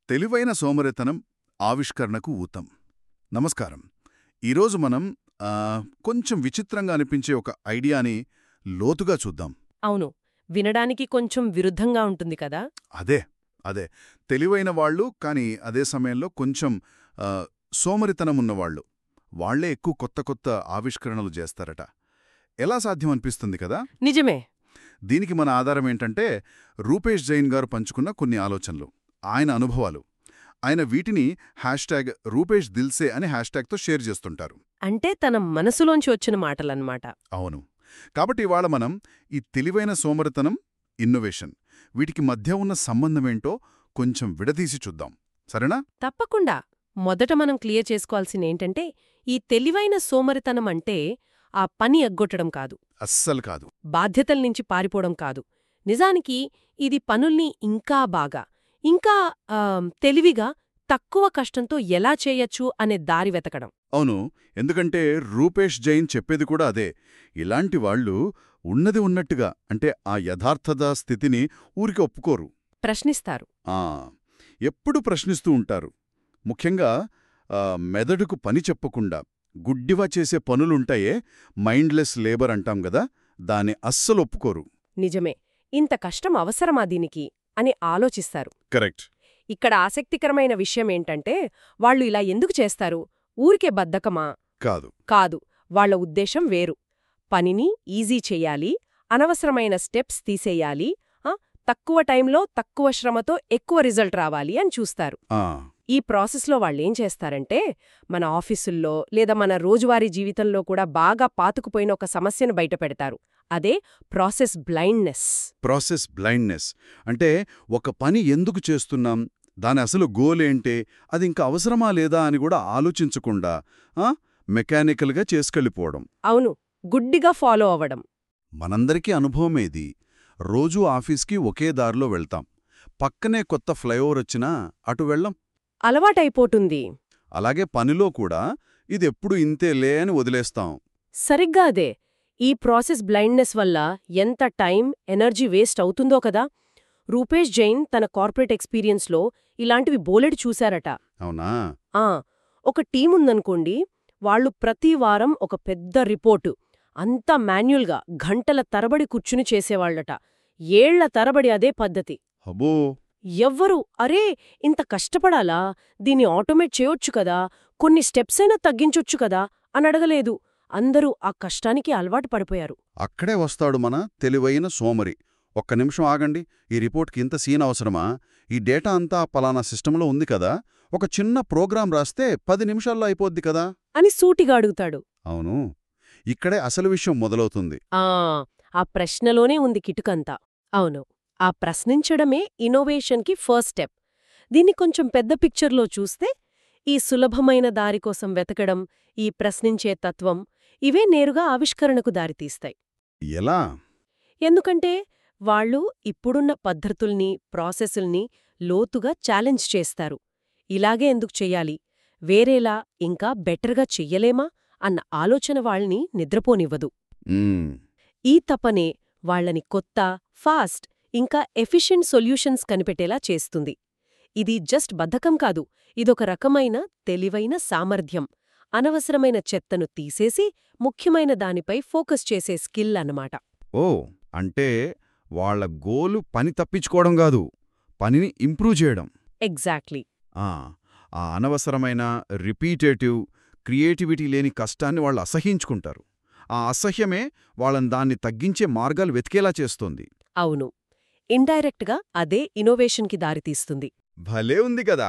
తెలివైన సోమరితనం ఆవిష్కరణకు ఊతం నమస్కారం ఈరోజు మనం ఆ, కొంచెం విచిత్రంగా అనిపించే ఒక ఐడియాని లోతుగా చూద్దాం అవును వినడానికి కొంచెం విరుద్ధంగా ఉంటుంది కదా అదే అదే తెలివైన వాళ్ళు కానీ అదే సమయంలో కొంచెం ఆ, సోమరితనం ఉన్నవాళ్ళు వాళ్లే ఎక్కువ కొత్త కొత్త ఆవిష్కరణలు చేస్తారట ఎలా సాధ్యం అనిపిస్తుంది కదా నిజమే దీనికి మన ఆధారం ఏంటంటే రూపేష్ జైన్ గారు పంచుకున్న కొన్ని ఆలోచనలు ఆయన అనుభవాలు ఆయన వీటిని హ్యాష్ ట్యాగ్ రూపేష్ దిల్సే అనే హ్యాష్ ట్యాగ్తో షేర్ చేస్తుంటారు అంటే తన మనసులోంచి వచ్చిన మాటలన్నమాట అవును కాబట్టి ఇవాళ మనం ఈ తెలివైన సోమరితనం ఇన్నోవేషన్ వీటికి మధ్య ఉన్న సంబంధమేంటో కొంచెం విడదీసి చూద్దాం సరేనా తప్పకుండా మొదట మనం క్లియర్ చేసుకోవాల్సిన ఏంటంటే ఈ తెలివైన సోమరితనం అంటే ఆ పని ఎగ్గొట్టడం కాదు అస్సలు కాదు బాధ్యతల నుంచి పారిపోవడం కాదు నిజానికి ఇది పనుల్ని ఇంకా బాగా ఇంకా ఆ, తెలివిగా తక్కువ కష్టంతో ఎలా చేయొచ్చు అనే దారి వెతకడం అవును ఎందుకంటే రూపేష్ జైన్ చెప్పేది కూడా అదే ఇలాంటి వాళ్ళు ఉన్నది ఉన్నట్టుగా అంటే ఆ యథార్థత స్థితిని ఊరికి ఒప్పుకోరు ప్రశ్నిస్తారు ఆ ఎప్పుడు ప్రశ్నిస్తూ ఉంటారు ముఖ్యంగా ఆ, మెదడుకు పని చెప్పకుండా గుడ్డివా చేసే పనులుంటాయే మైండ్లెస్ లేబర్ అంటాం గదా దాన్ని అస్సలు ఒప్పుకోరు నిజమే ఇంత కష్టం అవసరమా దీనికి అని ఆలోచిస్తారు కరెక్ట్ ఇక్కడ ఆసక్తికరమైన విషయం ఏంటంటే వాళ్ళు ఇలా ఎందుకు చేస్తారు ఊరికే బద్ధకమా కాదు కాదు వాళ్ళ ఉద్దేశం వేరు పనిని ఈజీ చెయ్యాలి అనవసరమైన స్టెప్స్ తీసేయాలి ఆ, తక్కువ టైంలో తక్కువ శ్రమతో ఎక్కువ రిజల్ట్ రావాలి అని చూస్తారు ఆ ఈ ప్రాసెస్లో వాళ్ళేం చేస్తారంటే మన ఆఫీసుల్లో లేదా మన రోజువారీ జీవితంలో కూడా బాగా పాతుకుపోయిన ఒక సమస్యను బయటపెడతారు అదే ప్రాసెస్ బ్లైండ్నెస్ ప్రాసెస్ బ్లైండ్నెస్ అంటే ఒక పని ఎందుకు చేస్తున్నాం దాని అసలు గోల్ ఏంటే అది ఇంకా అవసరమా లేదా అని కూడా ఆలోచించకుండా ఆ, మెకానికల్గా చేసుకెళ్ళిపోవడం అవును గుడ్డిగా ఫాలో అవ్వడం మనందరికీ అనుభవమేది రోజూ ఆఫీస్కి ఒకే దారిలో వెళ్తాం పక్కనే కొత్త ఫ్లైఓవర్ వచ్చినా అటు వెళ్ళం అలవాటైపోతుంది అలాగే పనిలో కూడా ఇది ఎప్పుడు ఇంతేలే అని వదిలేస్తాం సరిగ్గా అదే ఈ ప్రాసెస్ బ్లైండ్నెస్ వల్ల ఎంత టైం ఎనర్జీ వేస్ట్ అవుతుందో కదా రూపేష్ జైన్ తన కార్పొరేట్ ఎక్స్పీరియన్స్లో ఇలాంటివి బోలెడు చూశారట అవునా ఆ ఒక టీముందనుకోండి వాళ్ళు ప్రతి వారం ఒక పెద్ద రిపోర్టు అంతా మాన్యువల్గా గంటల తరబడి కూర్చుని చేసేవాళ్లట ఏళ్ల తరబడి అదే పద్ధతి హబో ఎవ్వరూ అరే ఇంత కష్టపడాలా దీన్ని ఆటోమేట్ చేయొచ్చు కదా కొన్ని స్టెప్స్ అయినా తగ్గించొచ్చు కదా అని అడగలేదు అందరూ ఆ కష్టానికి అలవాటు పడిపోయారు అక్కడే వస్తాడు మన తెలివైన సోమరి ఒక్క నిమిషం ఆగండి ఈ రిపోర్ట్కి ఇంత సీన్ అవసరమా ఈ డేటా అంతా పలానా సిస్టంలో ఉంది కదా ఒక చిన్న ప్రోగ్రాం రాస్తే పది నిమిషాల్లో అయిపోద్ది కదా అని సూటిగా అడుగుతాడు అవును ఇక్కడే అసలు విషయం మొదలవుతుంది ఆ ఆ ప్రశ్నలోనే ఉంది కిటుకంతా అవును ఆ ప్రశ్నించడమే ఇన్నోవేషన్కి ఫస్ట్ స్టెప్ దీన్ని కొంచెం పెద్ద పిక్చర్లో చూస్తే ఈ సులభమైన దారి కోసం వెతకడం ఈ ప్రశ్నించే తత్వం ఇవే నేరుగా ఆవిష్కరణకు దారితీస్తాయి ఎలా ఎందుకంటే వాళ్ళు ఇప్పుడున్న పద్ధతుల్ని ప్రాసెసుల్ని లోతుగా ఛాలెంజ్ చేస్తారు ఇలాగే ఎందుకు చెయ్యాలి వేరేలా ఇంకా బెటర్గా చెయ్యలేమా అన్న ఆలోచన వాళ్ళని నిద్రపోనివ్వదు మ్మ్, ఈ తపనే వాళ్ళని కొత్త ఫాస్ట్ ఇంకా ఎఫిషియెంట్ సొల్యూషన్స్ కనిపెట్టేలా చేస్తుంది ఇది జస్ట్ బద్ధకం కాదు ఇదొక రకమైన తెలివైన సామర్థ్యం అనవసరమైన చెత్తను తీసేసి ముఖ్యమైన దానిపై ఫోకస్ చేసే స్కిల్ అన్నమాట ఓ అంటే వాళ్ళ గోలు పని తప్పించుకోవడం కాదు పనిని ఇంప్రూవ్ చేయడం ఎగ్జాక్ట్లీ ఆ ఆ అనవసరమైన రిపీటేటివ్ క్రియేటివిటీ లేని కష్టాన్ని వాళ్ళు అసహించుకుంటారు ఆ అసహ్యమే వాళ్ళని దాన్ని తగ్గించే మార్గాలు వెతికేలా చేస్తోంది అవును ఇండైరెక్ట్గా అదే ఇన్నోవేషన్కి దారితీస్తుంది భలే ఉంది కదా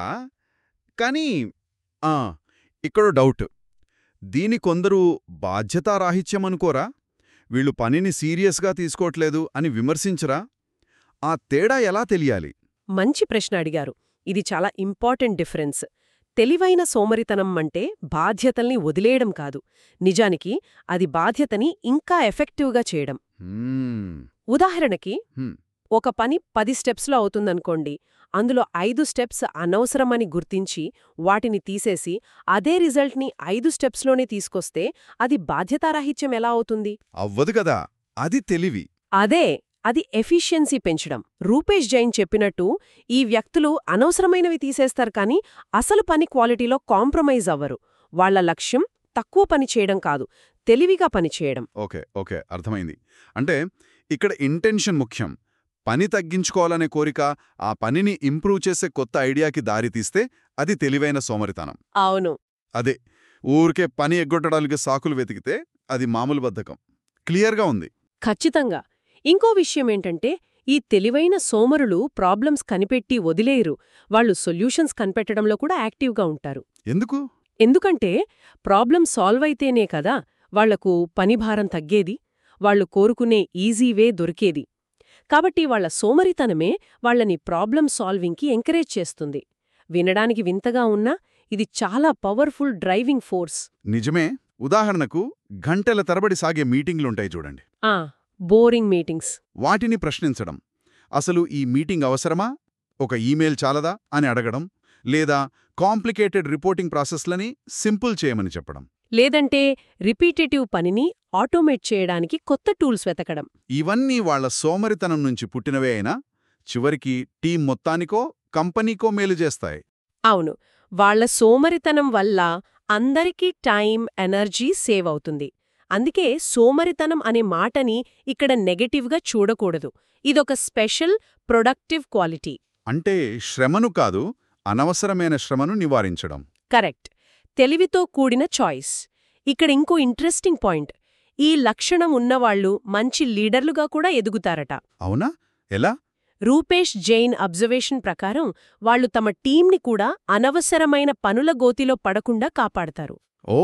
కానీ ఆ ఇక్కడ డౌట్ దీని కొందరు బాధ్యతారాహిత్యమనుకోరా వీళ్ళు పనిని సీరియస్గా తీసుకోవట్లేదు అని విమర్శించరా ఆ తేడా ఎలా తెలియాలి మంచి ప్రశ్న అడిగారు ఇది చాలా ఇంపార్టెంట్ డిఫరెన్స్ తెలివైన సోమరితనం అంటే బాధ్యతల్ని వదిలేయడం కాదు నిజానికి అది బాధ్యతని ఇంకా ఎఫెక్టివ్గా చేయడం మ్మ్, ఉదాహరణకి హ్మ్. ఒక పని పది స్టెప్స్లో అవుతుందనుకోండి అందులో ఐదు స్టెప్స్ అనవసరమని గుర్తించి వాటిని తీసేసి అదే రిజల్ట్ని ఐదు స్టెప్స్లోనే తీసుకొస్తే అది బాధ్యతారాహిత్యం ఎలా అవుతుంది అవ్వదు కదా అది తెలివి అదే అది ఎఫిషియన్సీ పెంచడం రూపేష్ జైన్ చెప్పినట్టు ఈ వ్యక్తులు అనవసరమైనవి తీసేస్తారు కానీ అసలు పని క్వాలిటీలో కాంప్రమైజ్ అవ్వరు వాళ్ళ లక్ష్యం తక్కువ పని చేయడం కాదు తెలివిగా పని చేయడం ఓకే ఓకే అర్థమైంది అంటే ఇక్కడ ఇంటెన్షన్ ముఖ్యం పని తగ్గించుకోవాలనే కోరిక ఆ పనిని ఇంప్రూవ్ చేసే కొత్త ఐడియాకి దారితీస్తే అది తెలివైన సోమరితనం అవును అదే ఊరికే పని ఎగ్గొట్టడానికి సాకులు వెతికితే అది మామూలు బద్ధకం క్లియర్గా ఉంది ఖచ్చితంగా ఇంకో విషయం ఏంటంటే ఈ తెలివైన సోమరులు ప్రాబ్లమ్స్ కనిపెట్టి వదిలేయరు వాళ్ళు సొల్యూషన్స్ కనిపెట్టడంలో కూడా యాక్టివ్గా ఉంటారు ఎందుకు ఎందుకంటే ప్రాబ్లం సాల్వ్ అయితేనే కదా వాళ్లకు పనిభారం తగ్గేది వాళ్ళు కోరుకునే ఈజీ వే దొరికేది కాబట్టి వాళ్ళ సోమరితనమే వాళ్ళని ప్రాబ్లం సాల్వింగ్కి ఎంకరేజ్ చేస్తుంది వినడానికి వింతగా ఉన్నా ఇది చాలా పవర్ఫుల్ డ్రైవింగ్ ఫోర్స్ నిజమే ఉదాహరణకు గంటల తరబడి సాగే మీటింగ్లుంటాయి చూడండి ఆ బోరింగ్ మీటింగ్స్ వాటిని ప్రశ్నించడం అసలు ఈ మీటింగ్ అవసరమా ఒక ఈమెయిల్ చాలదా అని అడగడం లేదా కాంప్లికేటెడ్ రిపోర్టింగ్ ప్రాసెస్లని సింపుల్ చేయమని చెప్పడం లేదంటే రిపీటేటివ్ పనిని ఆటోమేట్ చేయడానికి కొత్త టూల్స్ వెతకడం ఇవన్నీ వాళ్ళ సోమరితనం నుంచి పుట్టినవే అయినా చివరికి టీం మొత్తానికో కంపెనీకో మేలు చేస్తాయి అవును వాళ్ళ సోమరితనం వల్ల అందరికీ టైం ఎనర్జీ సేవ్ అవుతుంది అందుకే సోమరితనం అనే మాటని ఇక్కడ నెగటివ్గా చూడకూడదు ఇదొక స్పెషల్ ప్రొడక్టివ్ క్వాలిటీ అంటే శ్రమను కాదు అనవసరమైన శ్రమను నివారించడం కరెక్ట్ తెలివితో కూడిన చాయిస్ ఇక్కడ ఇంకో ఇంట్రెస్టింగ్ పాయింట్ ఈ లక్షణం ఉన్నవాళ్లు మంచి లీడర్లుగా కూడా ఎదుగుతారట అవునా ఎలా రూపేష్ జైన్ అబ్జర్వేషన్ ప్రకారం వాళ్ళు తమ టీంని కూడా అనవసరమైన పనుల గోతిలో పడకుండా కాపాడతారు ఓ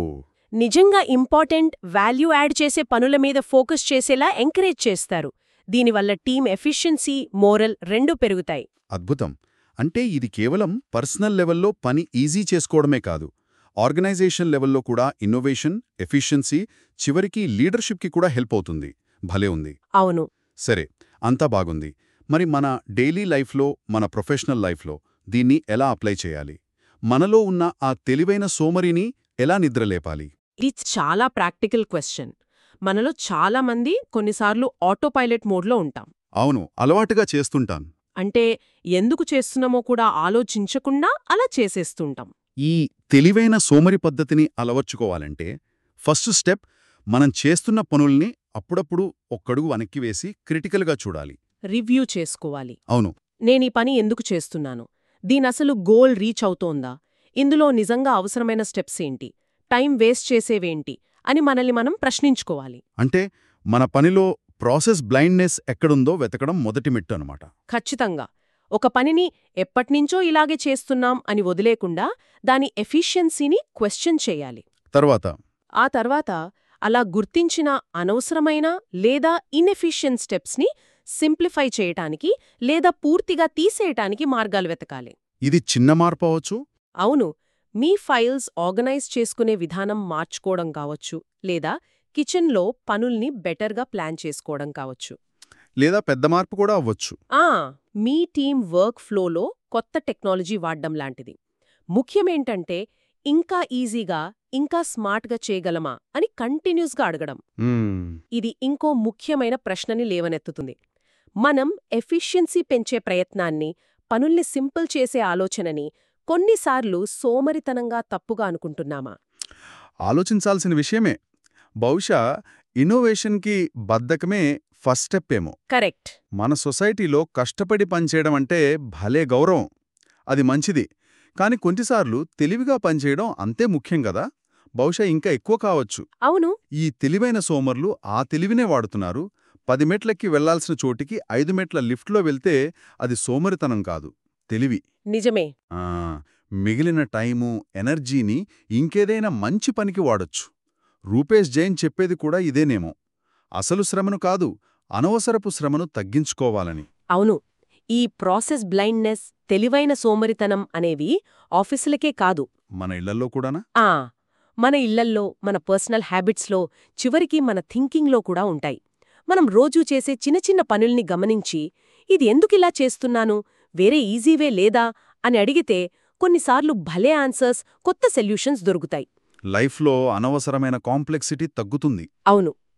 నిజంగా ఇంపార్టెంట్ వాల్యూ యాడ్ చేసే పనుల మీద ఫోకస్ చేసేలా ఎంకరేజ్ చేస్తారు దీనివల్ల టీం ఎఫిషియన్సీ మోరల్ రెండూ పెరుగుతాయి అద్భుతం అంటే ఇది కేవలం పర్సనల్ లెవెల్లో పని ఈజీ చేసుకోవడమే కాదు ఆర్గనైజేషన్ లెవెల్లో కూడా ఇన్నోవేషన్ ఎఫిషియన్సీ చివరికి లీడర్షిప్కి కూడా హెల్ప్ అవుతుంది భలే ఉంది అవును సరే అంతా బాగుంది మరి మన డైలీ లైఫ్లో మన ప్రొఫెషనల్ లైఫ్లో దీన్ని ఎలా అప్లై చేయాలి మనలో ఉన్న ఆ తెలివైన సోమరిని ఎలా నిద్రలేపాలి ఇది చాలా ప్రాక్టికల్ క్వశ్చన్ మనలో చాలా మంది కొన్నిసార్లు ఆటో పైలట్ మోడ్లో ఉంటాం అవును అలవాటుగా చేస్తుంటాం అంటే ఎందుకు చేస్తున్నామో కూడా ఆలోచించకుండా అలా చేసేస్తుంటాం ఈ తెలివైన సోమరి పద్ధతిని అలవర్చుకోవాలంటే ఫస్ట్ స్టెప్ మనం చేస్తున్న పనుల్ని అప్పుడప్పుడు ఒక్కడుగు వెనక్కి వేసి క్రిటికల్గా చూడాలి రివ్యూ చేసుకోవాలి అవును నేనీ పని ఎందుకు చేస్తున్నాను దీనసలు గోల్ రీచ్ అవుతోందా ఇందులో నిజంగా అవసరమైన స్టెప్స్ ఏంటి టైం వేస్ట్ చేసేవేంటి అని మనల్ని మనం ప్రశ్నించుకోవాలి అంటే మన పనిలో ప్రాసెస్ బ్లైండ్నెస్ ఎక్కడుందో వెతకడం మొదటి మెట్టు అనమాట ఖచ్చితంగా ఒక పనిని ఎప్పట్నించో ఇలాగే చేస్తున్నాం అని వదిలేకుండా దాని ఎఫిషియన్సీని క్వశ్చన్ చేయాలి తర్వాత ఆ తర్వాత అలా గుర్తించిన అనవసరమైన లేదా ఇన్ఎఫిషియెంట్ స్టెప్స్ని సింప్లిఫై చేయటానికి లేదా పూర్తిగా తీసేయటానికి మార్గాలు వెతకాలి ఇది చిన్న మార్పు అవ్వచ్చు అవును మీ ఫైల్స్ ఆర్గనైజ్ చేసుకునే విధానం మార్చుకోవడం కావచ్చు లేదా కిచెన్లో పనుల్ని బెటర్గా ప్లాన్ చేసుకోవడం కావచ్చు లేదా పెద్ద మార్పు కూడా అవ్వచ్చు ఆ మీ టీం వర్క్ ఫ్లోలో కొత్త టెక్నాలజీ వాడడం లాంటిది ముఖ్యమేంటంటే ఇంకా ఈజీగా ఇంకా స్మార్ట్గా చేయగలమా అని కంటిన్యూస్గా అడగడం మ్మ్. ఇది ఇంకో ముఖ్యమైన ప్రశ్నని లేవనెత్తుతుంది మనం ఎఫిషియన్సీ పెంచే ప్రయత్నాన్ని పనుల్ని సింపుల్ చేసే ఆలోచనని కొన్నిసార్లు సోమరితనంగా తప్పుగా అనుకుంటున్నామా ఆలోచించాల్సిన విషయమే బహుశా ఇన్నోవేషన్కి బద్ధకమే ఫస్ట్ స్టెప్ ఏమో కరెక్ట్ మన సొసైటీలో కష్టపడి పనిచేయడం అంటే భలే గౌరవం అది మంచిది కాని కొన్నిసార్లు తెలివిగా పనిచేయడం అంతే ముఖ్యం కదా బహుశా ఇంకా ఎక్కువ కావచ్చు అవును ఈ తెలివైన సోమర్లు ఆ తెలివినే వాడుతున్నారు పది మెట్లెక్కి వెళ్లాల్సిన చోటికి ఐదు మెట్ల లిఫ్ట్లో వెళ్తే అది సోమరితనం కాదు తెలివి నిజమే ఆ, మిగిలిన టైము ఎనర్జీని ఇంకేదైనా మంచి పనికి వాడొచ్చు రూపేష్ జైన్ చెప్పేది కూడా ఇదేనేమో అసలు శ్రమను కాదు అనవసరపు శ్రమను తగ్గించుకోవాలని అవును ఈ ప్రాసెస్ బ్లైండ్నెస్ తెలివైన సోమరితనం అనేవి ఆఫీసులకే కాదు మన ఇళ్లలో కూడానా ఆ మన ఇళ్లల్లో మన పర్సనల్ హ్యాబిట్స్లో చివరికి మన థింకింగ్లో కూడా ఉంటాయి మనం రోజూ చేసే చిన్న చిన్న పనుల్ని గమనించి ఇది ఎందుకిలా చేస్తున్నాను వేరే ఈజీవే లేదా అని అడిగితే కొన్నిసార్లు భలే ఆన్సర్స్ కొత్త సొల్యూషన్స్ దొరుకుతాయి లైఫ్లో అనవసరమైన కాంప్లెక్సిటీ తగ్గుతుంది అవును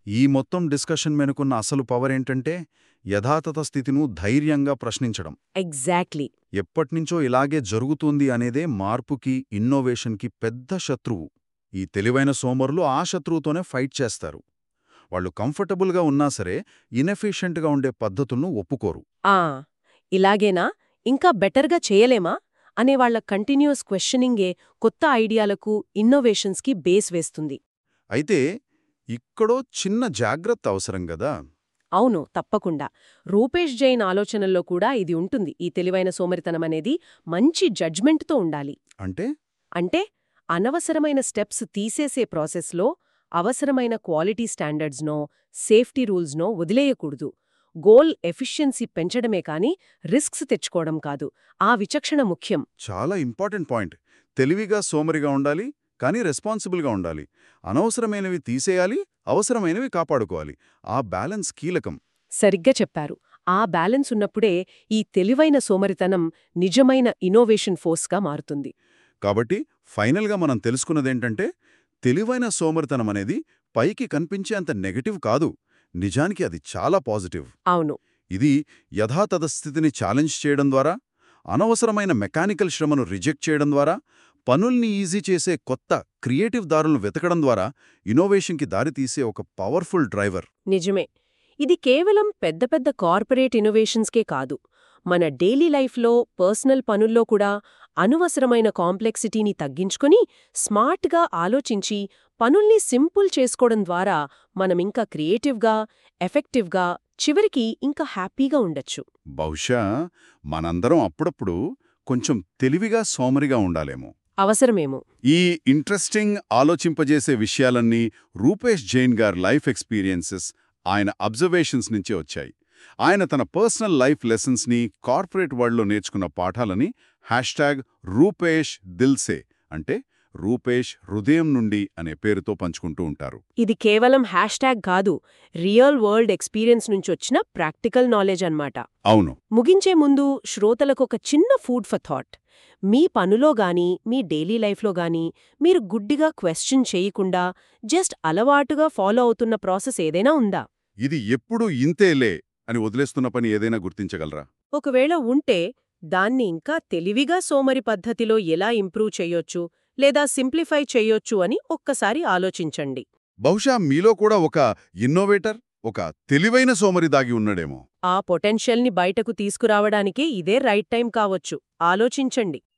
ఈ మొత్తం డిస్కషన్ వెనుకున్న అసలు పవర్ ఏంటంటే యథాతథ స్థితిను ధైర్యంగా ప్రశ్నించడం ఎగ్జాక్ట్లీ ఎప్పటినుంచో ఇలాగే జరుగుతుంది అనేదే మార్పుకి ఇన్నోవేషన్కి పెద్ద శత్రువు ఈ తెలివైన సోమరులు ఆ శత్రువుతోనే ఫైట్ చేస్తారు వాళ్ళు కంఫర్టబుల్గా ఉన్నా సరే ఇనెఫిషియెంట్గా ఉండే పద్ధతులను ఒప్పుకోరు ఆ ఇలాగేనా ఇంకా బెటర్గా చేయలేమా అనే వాళ్ళ కంటిన్యూస్ క్వశ్చనింగే కొత్త ఐడియాలకు ఇన్నోవేషన్స్కి బేస్ వేస్తుంది అయితే ఇక్కడో చిన్న జాగ్రత్త అవసరం గదా అవును తప్పకుండా రూపేష్ జైన్ ఆలోచనల్లో కూడా ఇది ఉంటుంది ఈ తెలివైన సోమరితనం అనేది మంచి జడ్జ్మెంట్తో ఉండాలి అంటే అంటే అనవసరమైన స్టెప్స్ తీసేసే ప్రాసెస్లో అవసరమైన క్వాలిటీ స్టాండర్డ్స్నో సేఫ్టీ రూల్స్నో వదిలేయకూడదు గోల్ ఎఫిషియన్సీ పెంచడమే కాని రిస్క్స్ తెచ్చుకోవడం కాదు ఆ విచక్షణ ముఖ్యం చాలా ఇంపార్టెంట్ పాయింట్ తెలివిగా సోమరిగా ఉండాలి కానీ రెస్పాన్సిబుల్గా ఉండాలి అనవసరమైనవి తీసేయాలి అవసరమైనవి కాపాడుకోవాలి ఆ బ్యాలెన్స్ కీలకం సరిగ్గా చెప్పారు ఆ బ్యాలెన్స్ ఉన్నప్పుడే ఈ తెలివైన సోమరితనం నిజమైన ఇన్నోవేషన్ ఫోర్స్గా మారుతుంది కాబట్టి ఫైనల్గా మనం తెలుసుకున్నదేంటంటే తెలివైన సోమరితనం అనేది పైకి కనిపించే అంత నెగటివ్ కాదు నిజానికి అది చాలా పాజిటివ్ అవును ఇది యథాతథ స్థితిని ఛాలెంజ్ చేయడం ద్వారా అనవసరమైన మెకానికల్ శ్రమను రిజెక్ట్ చేయడం ద్వారా పనుల్ని ఈజీ చేసే కొత్త క్రియేటివ్ దారులను వెతకడం ద్వారా ఇన్నోవేషన్కి దారితీసే ఒక పవర్ఫుల్ డ్రైవర్ నిజమే ఇది కేవలం పెద్ద పెద్ద కార్పొరేట్ ఇన్నోవేషన్స్కే కాదు మన డైలీ లైఫ్లో పర్సనల్ పనుల్లో కూడా అనవసరమైన కాంప్లెక్సిటీని తగ్గించుకొని స్మార్ట్గా ఆలోచించి పనుల్ని సింపుల్ చేసుకోవడం ద్వారా మనమింకా క్రియేటివ్గా ఎఫెక్టివ్గా చివరికి ఇంకా హ్యాపీగా ఉండొచ్చు బహుశా మనందరం అప్పుడప్పుడు కొంచెం తెలివిగా సోమరిగా ఉండాలేమో అవసరమేమో ఈ ఇంట్రెస్టింగ్ ఆలోచింపజేసే విషయాలన్నీ రూపేష్ జైన్ గారి లైఫ్ ఎక్స్పీరియన్సెస్ ఆయన అబ్జర్వేషన్స్ నుంచే వచ్చాయి ఆయన తన పర్సనల్ లైఫ్ లెసన్స్ని కార్పొరేట్ వరల్డ్లో నేర్చుకున్న పాఠాలని హ్యాష్ట్యాగ్ రూపేష్ దిల్సే అంటే రూపేష్ హృదయం నుండి అనే పేరుతో పంచుకుంటూ ఉంటారు ఇది కేవలం హ్యాష్ ట్యాగ్ కాదు రియల్ వరల్డ్ ఎక్స్పీరియన్స్ నుంచొచ్చిన ప్రాక్టికల్ నాలెడ్జ్ అన్నమాట అవును ముగించే ముందు శ్రోతలకు ఒక చిన్న ఫుడ్ ఫర్ థాట్ మీ పనులో గాని మీ డైలీ లైఫ్లో గాని మీరు గుడ్డిగా క్వశ్చన్ చేయకుండా జస్ట్ అలవాటుగా ఫాలో అవుతున్న ప్రాసెస్ ఏదైనా ఉందా ఇది ఎప్పుడూ ఇంతేలే అని వదిలేస్తున్న పని ఏదైనా గుర్తించగలరా ఒకవేళ ఉంటే దాన్ని ఇంకా తెలివిగా సోమరి పద్ధతిలో ఎలా ఇంప్రూవ్ చేయొచ్చు లేదా సింప్లిఫై చేయొచ్చు అని ఒక్కసారి ఆలోచించండి బహుశా మీలో కూడా ఒక ఇన్నోవేటర్ ఒక తెలివైన సోమరి దాగి ఉన్నాడేమో ఆ పొటెన్షియల్ని బయటకు తీసుకురావడానికే ఇదే రైట్ టైం కావచ్చు ఆలోచించండి